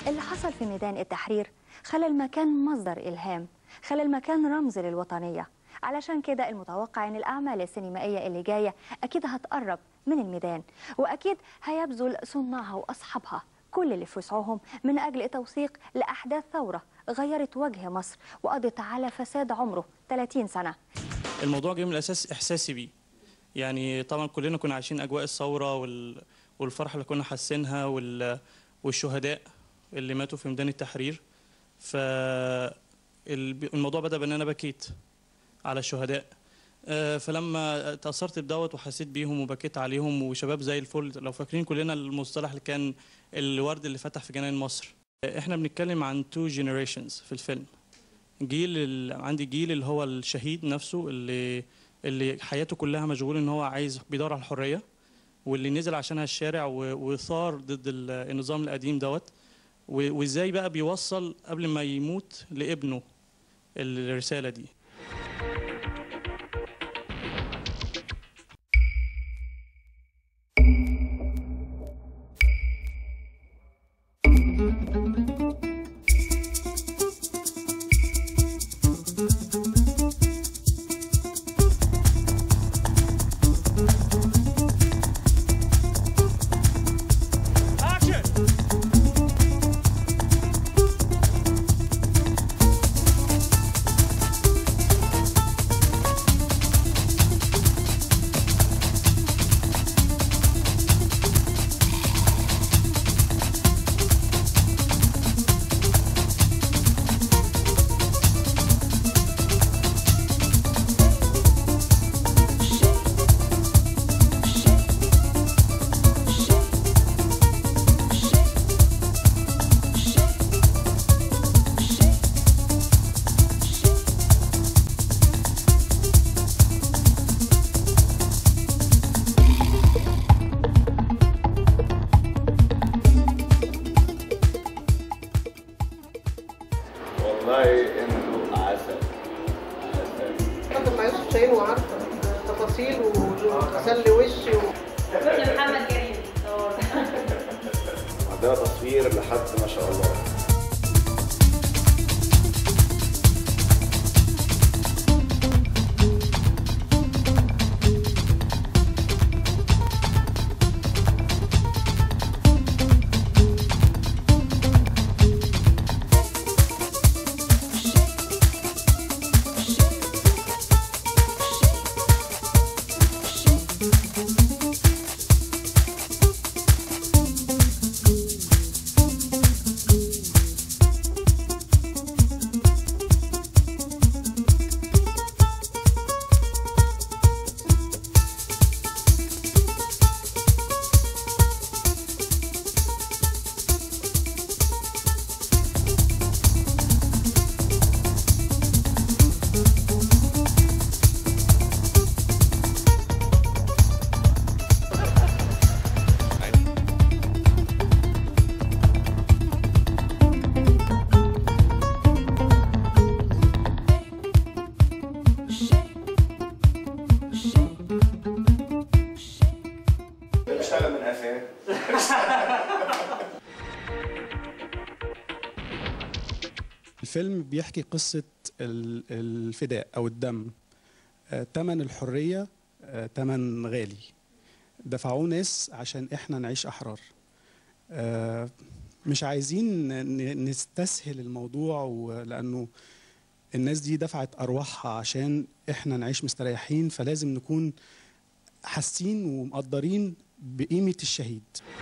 اللي حصل في ميدان التحرير خلى المكان مصدر إلهام خلى المكان رمز للوطنية علشان كده المتوقع ان الأعمال السينمائية اللي جاية أكيد هتقرب من الميدان وأكيد هيبذل صناعها وأصحابها كل اللي في وسعهم من أجل توثيق لأحداث ثورة غيرت وجه مصر وقضت على فساد عمره 30 سنة الموضوع جاي من الاساس احساسي بيه يعني طبعا كلنا كنا عايشين اجواء الثوره وال... والفرحه اللي كنا حاسينها وال... والشهداء اللي ماتوا في ميدان التحرير فالموضوع بدا بان انا بكيت على الشهداء آه، فلما تاثرت بدوت وحسيت بيهم وبكيت عليهم وشباب زي الفل لو فاكرين كلنا المصطلح اللي كان الورد اللي فتح في جناين مصر آه، احنا بنتكلم عن تو جينيريشنز في الفيلم جيل ال... عندي جيل اللي هو الشهيد نفسه اللي اللي حياته كلها مشغول ان هو عايز بيدور على الحريه واللي نزل عشانها الشارع و- وثار ضد ال- النظام القديم دوت و- وازاي بقى بيوصل قبل ما يموت لابنه الرساله دي والله انتوا عسل عسل طب ما يوسف شاهين وعارفه تفاصيل وغسل وشي و... محمد كريم عندنا تصوير لحد ما شاء الله بشتغل من قفاه الفيلم بيحكي قصة ال- الفداء أو الدم آه، تمن الحرية آه، تمن غالي دفعوه ناس عشان إحنا نعيش أحرار آه، مش عايزين ن- نستسهل الموضوع و- لأنه الناس دي دفعت أرواحها عشان إحنا نعيش مستريحين فلازم نكون حاسين ومقدرين بقيمة الشهيد